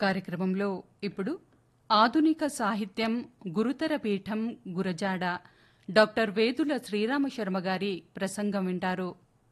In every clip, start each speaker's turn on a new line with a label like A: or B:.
A: కార్యక్రమంలో ఇప్పుడు ఆధునిక సాహిత్యం గురుతర పీఠం గురజాడ డాక్టర్ వేదుల శ్రీరామశర్మ గారి ప్రసంగం వింటారు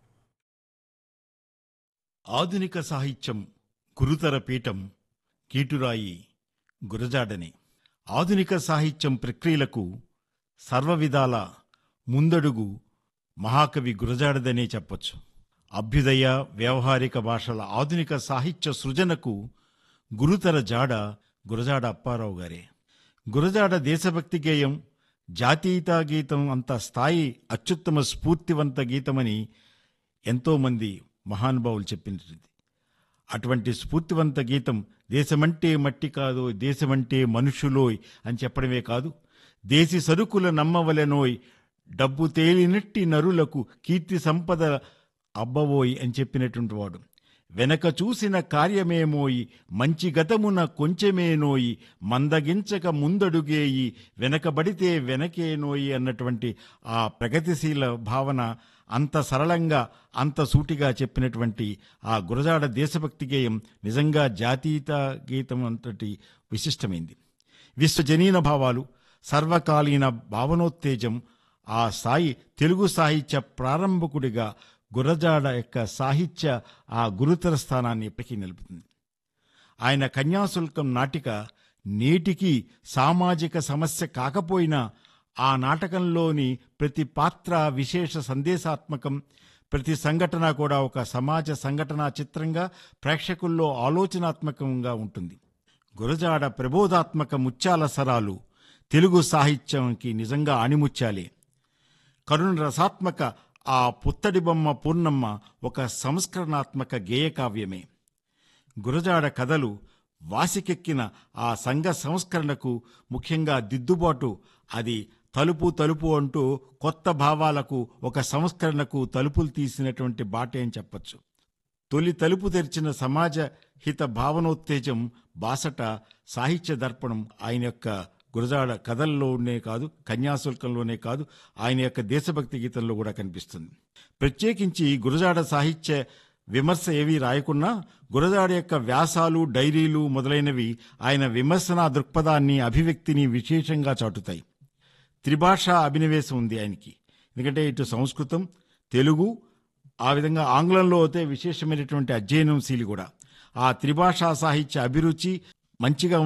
B: ఆధునిక సాహిత్యం గురుతర పీఠం కీటురాయి గురజాడని ఆధునిక సాహిత్యం ప్రక్రియలకు సర్వవిధాల ముందడుగు మహాకవి గురజాడదనే చెప్పొచ్చు అభ్యుదయ వ్యవహారిక భాషల ఆధునిక సాహిత్య సృజనకు గురుతర జాడ గురజాడ అప్పారావు గారే గురజాడ దేశభక్తి గేయం జాతీయతా గీతం అంత స్థాయి అత్యుత్తమ స్ఫూర్తివంత గీతమని ఎంతోమంది మహానుభావులు చెప్పినది అటువంటి స్ఫూర్తివంత గీతం దేశమంటే మట్టి కాదో దేశమంటే మనుషులోయ్ అని చెప్పడమే కాదు దేశి సరుకుల నమ్మవలెనోయ్ డబ్బు తేలినట్టి నరులకు కీర్తి సంపద అబ్బవోయ్ అని చెప్పినటువంటి వాడు వెనక చూసిన కార్యమేమోయి మంచి గతమున కొంచెమేనోయి మందగించక ముందడుగేయి వెనకబడితే వెనకేనోయి అన్నటువంటి ఆ ప్రగతిశీల భావన అంత సరళంగా అంత సూటిగా చెప్పినటువంటి ఆ గురజాడ దేశభక్తి గేయం నిజంగా జాతీయత గీతం అంతటి విశిష్టమైంది విశ్వజనీన భావాలు సర్వకాలీన భావనోత్తేజం ఆ స్థాయి తెలుగు సాహిత్య ప్రారంభకుడిగా గురజాడ యొక్క సాహిత్య ఆ గురుతర స్థానాన్ని ఎప్పటికీ నిలుపుతుంది ఆయన కన్యాశుల్కం నాటిక నేటికి సామాజిక సమస్య కాకపోయినా ఆ నాటకంలోని ప్రతి పాత్ర విశేష సందేశాత్మకం ప్రతి సంఘటన కూడా ఒక సమాజ సంఘటనా చిత్రంగా ప్రేక్షకుల్లో ఆలోచనాత్మకంగా ఉంటుంది గురజాడ ప్రబోధాత్మక ముత్యాల సరాలు తెలుగు సాహిత్యంకి నిజంగా ఆణిముత్యాలే కరుణ రసాత్మక ఆ పుత్తడి బొమ్మ పూర్ణమ్మ ఒక సంస్కరణాత్మక గేయకావ్యమే గురజాడ కథలు వాసికెక్కిన ఆ సంఘ సంస్కరణకు ముఖ్యంగా దిద్దుబాటు అది తలుపు తలుపు అంటూ కొత్త భావాలకు ఒక సంస్కరణకు తలుపులు తీసినటువంటి బాటే అని చెప్పచ్చు తొలి తలుపు తెరిచిన సమాజ హిత భావనోత్తేజం బాసట సాహిత్య దర్పణం ఆయన యొక్క గురజాడ కథల్లోనే కాదు కన్యాశుల్కంలోనే కాదు ఆయన యొక్క దేశభక్తి గీతంలో కూడా కనిపిస్తుంది ప్రత్యేకించి గురజాడ సాహిత్య విమర్శ ఏవి రాయకున్నా గురజాడ యొక్క వ్యాసాలు డైరీలు మొదలైనవి ఆయన విమర్శనా దృక్పథాన్ని అభివ్యక్తిని విశేషంగా చాటుతాయి త్రిభాషా అభినవేశం ఉంది ఆయనకి ఎందుకంటే ఇటు సంస్కృతం తెలుగు ఆ విధంగా ఆంగ్లంలో అయితే విశేషమైనటువంటి అధ్యయనం శీలి కూడా ఆ త్రిభాషా సాహిత్య అభిరుచి మంచిగా